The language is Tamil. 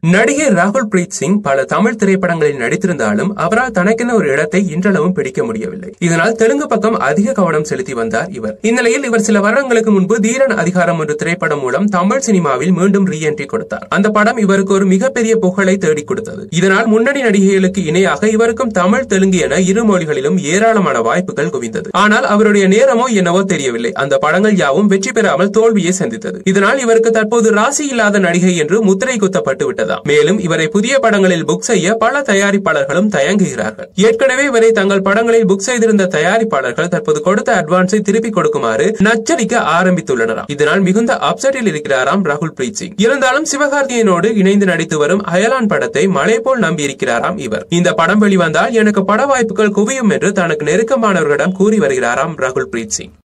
நடிகர் ராகுல் பிரீத் சிங் பல தமிழ் திரைப்படங்களில் நடித்திருந்தாலும் அவரால் தனக்கென ஒரு இடத்தை இன்றளவும் பிடிக்க முடியவில்லை இதனால் தெலுங்கு பக்கம் அதிக கவனம் செலுத்தி வந்தார் இவர் இந்நிலையில் இவர் சில வருடங்களுக்கு முன்பு தீரன் அதிகாரம் என்ற திரைப்படம் மூலம் தமிழ் சினிமாவில் மீண்டும் ரீ என்ட்ரி கொடுத்தார் அந்த படம் இவருக்கு ஒரு மிகப்பெரிய புகழை தேடிக் கொடுத்தது இதனால் முன்னணி நடிகைகளுக்கு இணையாக இவருக்கும் தமிழ் தெலுங்கு என இரு மொழிகளிலும் ஏராளமான வாய்ப்புகள் குவிந்தது ஆனால் அவருடைய நேரமோ என்னவோ தெரியவில்லை அந்த படங்கள் யாவும் வெற்றி பெறாமல் தோல்வியை சந்தித்தது இதனால் இவருக்கு தற்போது ராசி இல்லாத நடிகை என்று முத்திரை குத்தப்பட்டு விட்டதா மேலும் இவரை புதிய படங்களில் புக் செய்ய பல தயாரிப்பாளர்களும் தயங்குகிறார்கள் ஏற்கனவே இவரை தங்கள் படங்களில் புக் செய்திருந்த தயாரிப்பாளர்கள் தற்போது கொடுத்த அட்வான்ஸை திருப்பி கொடுக்குமாறு நச்சரிக்க ஆரம்பித்துள்ளனராம் இதனால் மிகுந்த அப்செட்டில் இருக்கிறாராம் ராகுல் பிரீத் சிங் இருந்தாலும் சிவகார்த்தியனோடு இணைந்து நடித்து வரும் அயலான் படத்தை மழை போல் நம்பியிருக்கிறாராம் இவர் இந்த படம் வெளிவந்தால் எனக்கு பட வாய்ப்புகள் குவியும் என்று தனக்கு நெருக்கமானவர்களிடம் கூறி வருகிறாராம் ராகுல் பிரீத் சிங்